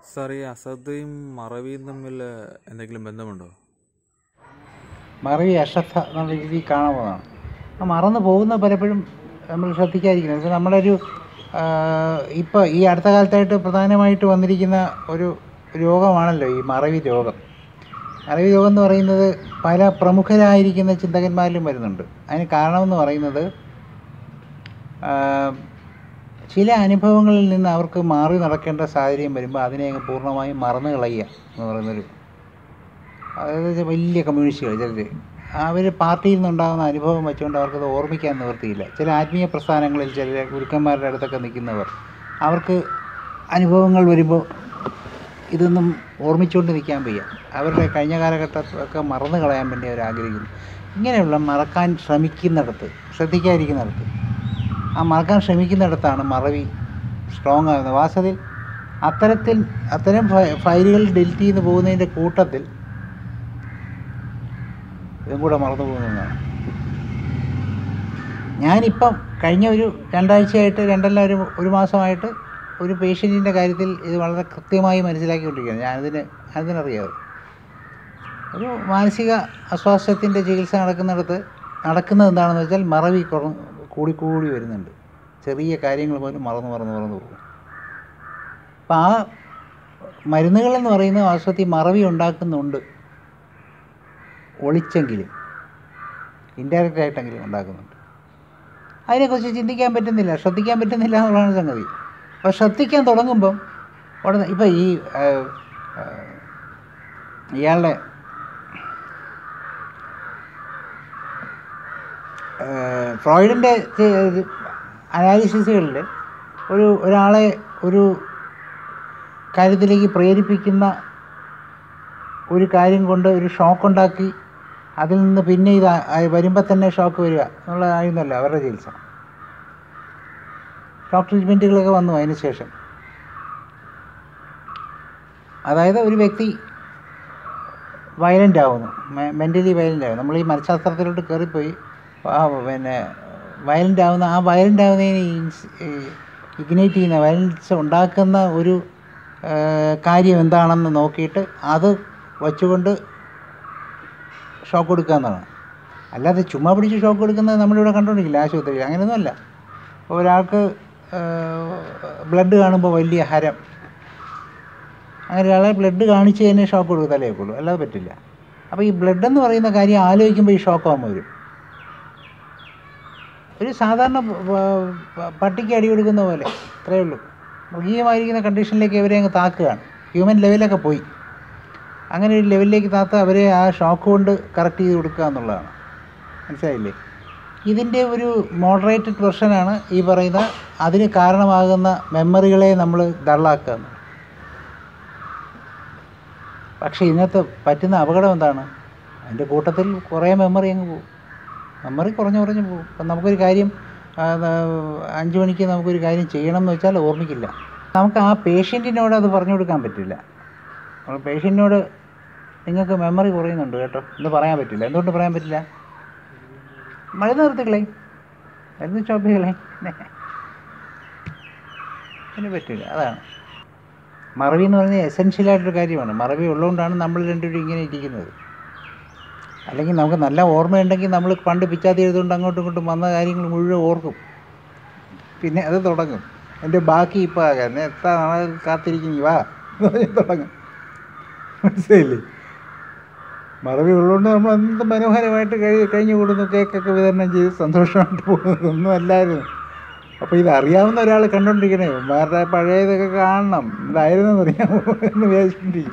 Sir ഈ അശ്രദ്ധയും മറവിയും തമ്മിൽ എന്തെങ്കിലും ബന്ധമുണ്ടോ മറവി അശ്രദ്ധ എന്നുള്ള രീതിയിൽ കാണാവുന്നതാണ് ആ മറന്നു പോകുന്ന പലപ്പോഴും നമ്മൾ ശ്രദ്ധിക്കാതിരിക്കുന്നത് പക്ഷേ നമ്മളൊരു ഇപ്പോൾ ഈ അടുത്ത കാലത്തായിട്ട് പ്രധാനമായിട്ട് വന്നിരിക്കുന്ന ഒരു രോഗമാണല്ലോ ഈ മറവി രോഗം മറവി രോഗം എന്ന് പറയുന്നത് പല പ്രമുഖരായിരിക്കുന്ന ചിന്തകന്മാരിലും വരുന്നുണ്ട് അതിന് കാരണമെന്ന് പറയുന്നത് ആ, ചില അനുഭവങ്ങളിൽ നിന്ന് അവർക്ക് മാറി നടക്കേണ്ട സാഹചര്യം വരുമ്പോൾ അതിനെ അങ്ങ് പൂർണ്ണമായും മറന്നു കളയുക എന്ന് പറയുന്നൊരു അതായത് വലിയ കമ്മ്യൂണിസ്റ്റുകൾ ചിലർ അവർ പാർട്ടിയിൽ നിന്നുണ്ടാകുന്ന അനുഭവം വെച്ചുകൊണ്ട് അവർക്കത് ഓർമ്മിക്കാൻ നിവൃത്തിയില്ല ചില ആത്മീയ പ്രസ്ഥാനങ്ങളിൽ ചില ഗുരുക്കന്മാരുടെ അടുത്തൊക്കെ നിൽക്കുന്നവർ അവർക്ക് അനുഭവങ്ങൾ വരുമ്പോൾ ഇതൊന്നും ഓർമ്മിച്ചുകൊണ്ട് നിൽക്കാൻ വയ്യ അവരുടെ കഴിഞ്ഞ കാലഘട്ടത്തൊക്കെ മറന്നു കളയാൻ വേണ്ടി അവർ ആഗ്രഹിക്കുന്നു ഇങ്ങനെയുള്ള മറക്കാൻ ശ്രമിക്കുന്നിടത്ത് ശ്രദ്ധിക്കാതിരിക്കുന്നിടത്ത് ആ മറക്കാൻ ശ്രമിക്കുന്നിടത്താണ് മറവി സ്ട്രോങ് ആകുന്നത് വാസ്തവത്തിൽ അത്തരത്തിൽ അത്തരം ഫ- ഫയലുകൾ ഡിലീറ്റ് ചെയ്ത് പോകുന്നതിൻ്റെ കൂട്ടത്തിൽ ഇതും കൂടെ മറന്നു പോകുന്നതാണ് ഞാനിപ്പം കഴിഞ്ഞ ഒരു രണ്ടാഴ്ചയായിട്ട് രണ്ടല്ല ഒരു ഒരു മാസമായിട്ട് ഒരു പേഷ്യൻറ്റിൻ്റെ കാര്യത്തിൽ ഇത് വളരെ കൃത്യമായി മനസ്സിലാക്കിക്കൊണ്ടിരിക്കുകയാണ് ഞാനതിന് അതിനറിയാതെ ഒരു മാനസിക അസ്വാസ്ഥ്യത്തിൻ്റെ ചികിത്സ നടക്കുന്നിടത്ത് നടക്കുന്നത് എന്താണെന്ന് വെച്ചാൽ മറവി കുറ കൂടിക്കൂടി വരുന്നുണ്ട് ചെറിയ കാര്യങ്ങൾ പോലും മറന്നു മറന്നു മറന്നു പോകും അപ്പം ആ മരുന്നുകളെന്ന് പറയുന്നത് വാസ്തവത്തിൽ മറവി ഉണ്ടാക്കുന്നുണ്ട് ഒളിച്ചെങ്കിലും ഇൻഡയറക്റ്റ് ആയിട്ടെങ്കിലും ഉണ്ടാക്കുന്നുണ്ട് അതിനെക്കുറിച്ച് ചിന്തിക്കാൻ പറ്റുന്നില്ല ശ്രദ്ധിക്കാൻ പറ്റുന്നില്ല എന്നുള്ളതാണ് സംഗതി അപ്പോൾ ശ്രദ്ധിക്കാൻ തുടങ്ങുമ്പം ഉടനെ ഇപ്പം ഈ ആ, ആ, ഇയാളുടെ ആ, ഫ്രോയിഡിൻ്റെ അനാലിസിസുകളിൽ ഒരു ഒരാളെ ഒരു കാര്യത്തിലേക്ക് പ്രേരിപ്പിക്കുന്ന ഒരു കാര്യം കൊണ്ട് ഒരു ഷോക്ക് ഉണ്ടാക്കി അതിൽ നിന്ന് പിന്നെ ഇത് വരുമ്പോൾ തന്നെ ഷോക്ക് വരിക എന്നുള്ളതായിരുന്നല്ലോ അവരുടെ ചികിത്സ ഷോക്ക് ട്രീറ്റ്മെൻറ്റുകളൊക്കെ വന്നു അതിന് ശേഷം അതായത് ഒരു വ്യക്തി വയലൻ്റ് ആവുന്നു മെൻ്റലി വയലൻ്റ് ആവുന്നു നമ്മൾ ഈ മനഃശാസ്ത്രത്തിലോട്ട് കയറിപ്പോയി ആ പിന്നെ വയലൻ്റ് ആവുന്ന ആ വയലൻ്റ് ആവുന്നതിന് ഇഗ്നേറ്റ് ചെയ്യുന്ന വയലൻസ് ഉണ്ടാക്കുന്ന ഒരു ആ, കാര്യം എന്താണെന്ന് നോക്കിയിട്ട് അത് വച്ചുകൊണ്ട് ഷോക്ക് കൊടുക്കുക എന്നാണ് അല്ലാതെ ചുമ്മാ പിടിച്ച് ഷോക്ക് കൊടുക്കുന്നത് നമ്മളിവിടെ കണ്ടുകൊണ്ടിരിക്കില്ല ആശുപത്രിയിൽ അങ്ങനെയൊന്നുമല്ല ഇപ്പോൾ ഒരാൾക്ക് ബ്ലഡ് കാണുമ്പോൾ വലിയ ഹരം അങ്ങനെ ഒരാളെ ബ്ലഡ് കാണിച്ച് തന്നെ ഷോക്ക് കൊടുത്താലേ ഒക്കുള്ളൂ അല്ലാതെ പറ്റില്ല അപ്പോൾ ഈ ബ്ലഡ് എന്ന് പറയുന്ന കാര്യം ആലോചിക്കുമ്പോൾ ഈ ഷോക്ക് ആകുമ്പോൾ വരും ഒരു സാധാരണ പ- പ- പ- പട്ടിക്ക് അടി കൊടുക്കുന്ന പോലെ അത്രയേ ഉള്ളൂ മൃഗീയമായിരിക്കുന്ന കണ്ടീഷനിലേക്ക് ഇവരെ അങ്ങ് താക്കുകയാണ് ഹ്യൂമൻ ലെവലൊക്കെ പോയി അങ്ങനെ ഒരു ലെവലിലേക്ക് താത്ത അവരെ ആ ഷോക്ക് കൊണ്ട് കറക്റ്റ് ചെയ്ത് കൊടുക്കുക എന്നുള്ളതാണ് മനസ്സിലായില്ലേ ഇതിൻ്റെ ഒരു മോഡറേറ്റഡ് വെർഷനാണ് ഈ പറയുന്ന അതിന് കാരണമാകുന്ന മെമ്മറികളെ നമ്മൾ ഡള്ളാക്കുക എന്നുള്ളത്. പക്ഷേ ഇതിനകത്ത് പറ്റുന്ന അപകടം എന്താണ് അതിൻ്റെ കൂട്ടത്തിൽ കുറേ മെമ്മറി അങ്ങ് പോകും മെമ്മറി കുറഞ്ഞു കുറഞ്ഞു പോകും അപ്പം നമുക്കൊരു കാര്യം ആ, ന- അഞ്ച് മണിക്ക് നമുക്കൊരു കാര്യം ചെയ്യണം എന്ന് വെച്ചാൽ ഓർമ്മിക്കില്ല നമുക്ക് ആ പേഷ്യൻറ്റിനോട് അത് പറഞ്ഞു കൊടുക്കാൻ പറ്റില്ല നമ്മൾ പേഷ്യൻറ്റിനോട് നിങ്ങൾക്ക് മെമ്മറി കുറയുന്നുണ്ട് കേട്ടോ എന്ന് പറയാൻ പറ്റില്ല എന്തുകൊണ്ട് പറയാൻ പറ്റില്ല മരുന്ന് നിർത്തിക്കളെ മരുന്ന് സ്റ്റോപ്പികളെ അതിന് പറ്റില്ല അതാണ് മറവി എന്ന് പറയുന്നത് എസെൻഷ്യലായിട്ടൊരു കാര്യമാണ് മറവി ഉള്ളതുകൊണ്ടാണ് നമ്മൾ രണ്ടുപേരും ഇങ്ങനെ ഇരിക്കുന്നത് അല്ലെങ്കിൽ നമുക്ക് നല്ല ഓർമ്മയുണ്ടെങ്കിൽ നമ്മൾ പണ്ട് പിച്ചാത്തി എഴുതുകൊണ്ട് അങ്ങോട്ടും ഇങ്ങോട്ടും വന്ന കാര്യങ്ങൾ മുഴുവൻ ഓർക്കും പിന്നെ അത് തുടങ്ങും എൻ്റെ ബാക്കി ഇപ്പോൾ ആകാൻ എത്ര നാളെ കാത്തിരിക്കും വാ എന്ന് പറഞ്ഞ് തുടങ്ങും മനസ്സിലായില്ലേ മറവി ഉള്ളതുകൊണ്ട് നമ്മൾ എന്ത് മനോഹരമായിട്ട് കഴി കഴിഞ്ഞു കൂടുന്നു കേക്കൊക്കെ വിതരണം ചെയ്ത് സന്തോഷമായിട്ട് പോകുന്നതൊന്നും അല്ലായിരുന്നു അപ്പോൾ ഇത് അറിയാവുന്ന ഒരാൾ കണ്ടുകൊണ്ടിരിക്കണേ വേറെ പഴയതൊക്കെ കാണണം എന്തായിരുന്നു അറിയാമോ എന്ന് വിചാരിച്ചിട്ടിരിക്കും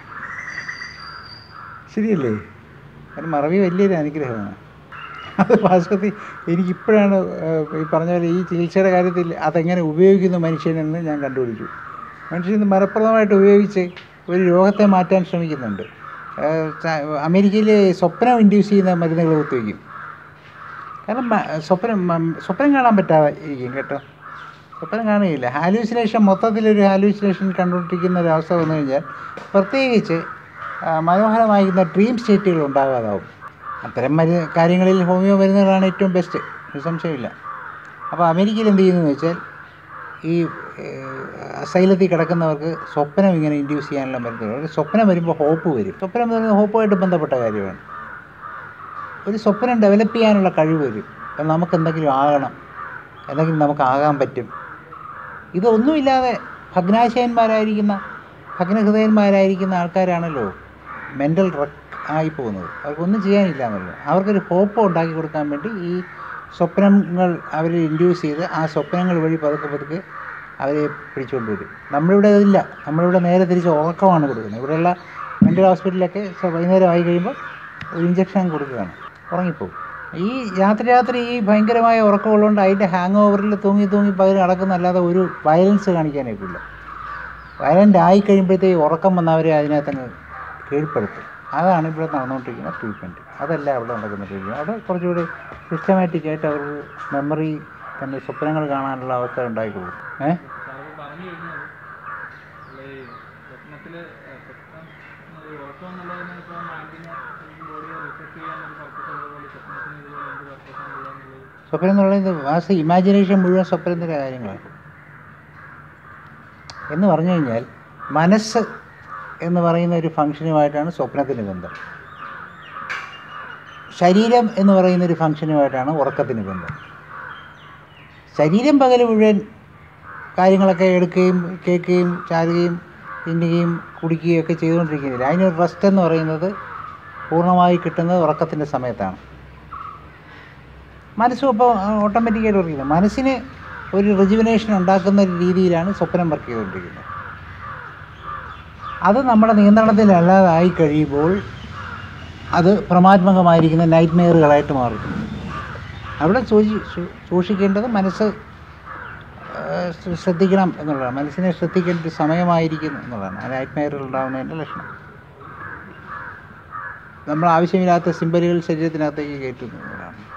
ശരിയല്ലേ കാരണം മറവി വലിയൊരു അനുഗ്രഹമാണ് അത് വാസ്തവത്തിൽ എനിക്കിപ്പോഴാണ് ഏഹ്, ഈ പറഞ്ഞ പോലെ ഈ ചികിത്സയുടെ കാര്യത്തിൽ അതെങ്ങനെ ഉപയോഗിക്കുന്നു മനുഷ്യനെന്ന് ഞാൻ കണ്ടുപിടിച്ചു മനുഷ്യൻ ഇത് മലപ്രദമായിട്ട് ഉപയോഗിച്ച് ഒരു രോഗത്തെ മാറ്റാൻ ശ്രമിക്കുന്നുണ്ട് ഏഹ്, ച- അമേരിക്കയിൽ സ്വപ്നം ഇൻഡ്യൂസ് ചെയ്യുന്ന മരുന്നുകൾ കുത്തിവയ്ക്കും കാരണം മ- സ്വപ്നം മ- സ്വപ്നം കാണാൻ പറ്റാതെ ഇരിക്കും കേട്ടോ സ്വപ്നം കാണുകയില്ല ഹാലൂസിനേഷൻ മൊത്തത്തിലൊരു ഹാലൂസിനേഷൻ കണ്ടുകൊണ്ടിരിക്കുന്ന ഒരു അവസ്ഥ വന്നു കഴിഞ്ഞാൽ പ്രത്യേകിച്ച് ആ, മനോഹരമായിരിക്കുന്ന ഡ്രീം സ്റ്റേറ്റുകൾ ഉണ്ടാകാതാവും അത്തരം മരു കാര്യങ്ങളിൽ ഹോമിയോ മരുന്നുകളാണ് ഏറ്റവും ബെസ്റ്റ് ഒരു സംശയമില്ല അപ്പോൾ അമേരിക്കയിൽ എന്ത് ചെയ്യുന്നതെന്ന് വെച്ചാൽ ഈ അസൈലത്തിൽ കിടക്കുന്നവർക്ക് സ്വപ്നം ഇങ്ങനെ ഇൻഡ്യൂസ് ചെയ്യാനുള്ള മരുന്നുകൾ ഒരു സ്വപ്നം വരുമ്പോൾ ഹോപ്പ് വരും സ്വപ്നം എന്ന് പറയുന്നത് ഹോപ്പുമായിട്ട് ബന്ധപ്പെട്ട കാര്യമാണ് ഒരു സ്വപ്നം ഡെവലപ്പ് ചെയ്യാനുള്ള കഴിവ് വരും അപ്പം നമുക്ക് എന്തെങ്കിലും ആകണം എന്തെങ്കിലും നമുക്ക് ആകാൻ പറ്റും ഇതൊന്നുമില്ലാതെ ഭഗ്നാശയന്മാരായിരിക്കുന്ന ഭഗ്നഹൃദയന്മാരായിരിക്കുന്ന ആൾക്കാരാണല്ലോ മെൻ്റൽ റക്ക് ആയി പോകുന്നത് അവർക്കൊന്നും ചെയ്യാനില്ല എന്നുള്ളത് അവർക്കൊരു ഹോപ്പ് ഉണ്ടാക്കി കൊടുക്കാൻ വേണ്ടി ഈ സ്വപ്നങ്ങൾ അവർ ഇൻഡ്യൂസ് ചെയ്ത് ആ സ്വപ്നങ്ങൾ വഴി പതുക്കെ പതുക്കെ അവരെ പിടിച്ചുകൊണ്ട് വരും നമ്മളിവിടെ അതില്ല നമ്മളിവിടെ നേരെ തിരിച്ച് ഉറക്കമാണ് കൊടുക്കുന്നത് ഇവിടെയുള്ള മെൻ്റൽ ഹോസ്പിറ്റലിലൊക്കെ സ- വൈകുന്നേരം ആയി കഴിയുമ്പോൾ ഒരു ഇഞ്ചക്ഷൻ കൊടുക്കുകയാണ് ഉറങ്ങിപ്പോകും ഈ രാത്രി രാത്രി ഈ ഭയങ്കരമായ ഉറക്കമുള്ളതുകൊണ്ട് അതിൻ്റെ ഹാങ് ഓവറിൽ തൂങ്ങി തൂങ്ങി പകരം നടക്കുന്നല്ലാതെ ഒരു വയലൻസ് കാണിക്കാനായിട്ടില്ല വയലൻ്റ് ആയി കഴിയുമ്പോഴത്തേക്ക് ഉറക്കം വന്നവരെ അതിനകത്തങ്ങ് കീഴ്പ്പെടുത്തും അതാണ് ഇവിടെ നടന്നുകൊണ്ടിരിക്കുന്ന ട്രീറ്റ്മെൻറ്റ് അതല്ല അവിടെ നടക്കുന്ന ട്രീറ്റ്മെൻറ്റ് അവിടെ കുറച്ചുകൂടി സിസ്റ്റമാറ്റിക് ആയിട്ട് അവർക്ക് മെമ്മറി തന്നെ സ്വപ്നങ്ങൾ കാണാനുള്ള അവസ്ഥ ഉണ്ടാക്കി കൊടുക്കും ഏഹ് സാറ് പറഞ്ഞു കഴിഞ്ഞത് ഈ സ്വപ്നത്തിൽ സ്വപ്നം ഈ ഉറക്കം എന്നുള്ളതിന് ഇപ്പോൾ മൈൻഡിനെ ബോഡിയെ റിസെറ്റ് ചെയ്യാൻ ഒരു പർപ്പസ് ഉള്ളതുപോലെ സ്വപ്നത്തിന് ഇതുപോലെ എന്ത് പർപ്പസാണ് ഉള്ളതെന്നുള്ളത് സ്വപ്നം എന്ന് പറയുന്നത് വാസ് ഇമാജിനേഷൻ മുഴുവൻ സ്വപ്നത്തിൻ്റെ കാര്യങ്ങളാണ് എന്ന് പറഞ്ഞു കഴിഞ്ഞാൽ മനസ്സ് എന്ന് പറയുന്ന ഒരു ഫംഗ്ഷനുമായിട്ടാണ് സ്വപ്നത്തിന് ബന്ധം ശരീരം എന്ന് പറയുന്ന ഒരു ഫംഗ്ഷനുമായിട്ടാണ് ഉറക്കത്തിന് ബന്ധം ശരീരം പകൽ മുഴുവൻ കാര്യങ്ങളൊക്കെ എടുക്കുകയും കേൾക്കുകയും ചാരുകയും തിന്നുകയും കുടിക്കുകയും ഒക്കെ ചെയ്തുകൊണ്ടിരിക്കുന്നില്ല അതിനൊരു റെസ്റ്റ് എന്ന് പറയുന്നത് പൂർണ്ണമായി കിട്ടുന്നത് ഉറക്കത്തിൻ്റെ സമയത്താണ് മനസ്സും അപ്പോൾ ഓട്ടോമാറ്റിക്കായിട്ട് വർക്ക് ചെയ്യുന്നത് മനസ്സിന് ഒരു റിജുവിനേഷൻ ഉണ്ടാക്കുന്ന ഒരു രീതിയിലാണ് സ്വപ്നം വർക്ക് ചെയ്തുകൊണ്ടിരിക്കുന്നത് അത് നമ്മുടെ നിയന്ത്രണത്തിലല്ലാതായി കഴിയുമ്പോൾ അത് പ്രമാത്മകമായിരിക്കുന്ന നൈറ്റ് മെയറുകളായിട്ട് മാറും അവിടെ സൂചി സൂ- സൂക്ഷിക്കേണ്ടത് മനസ്സ് ആ, ശ്ര- ശ്രദ്ധിക്കണം എന്നുള്ളതാണ് മനസ്സിനെ ശ്രദ്ധിക്കേണ്ട ഒരു സമയമായിരിക്കുന്നു എന്നുള്ളതാണ് ആ നൈറ്റ് മെയറുകൾ ഉണ്ടാകുന്നതിൻ്റെ ലക്ഷണം നമ്മൾ ആവശ്യമില്ലാത്ത സിമ്പലുകൾ ശരീരത്തിനകത്തേക്ക് കയറ്റുന്നു എന്നുള്ളതാണ്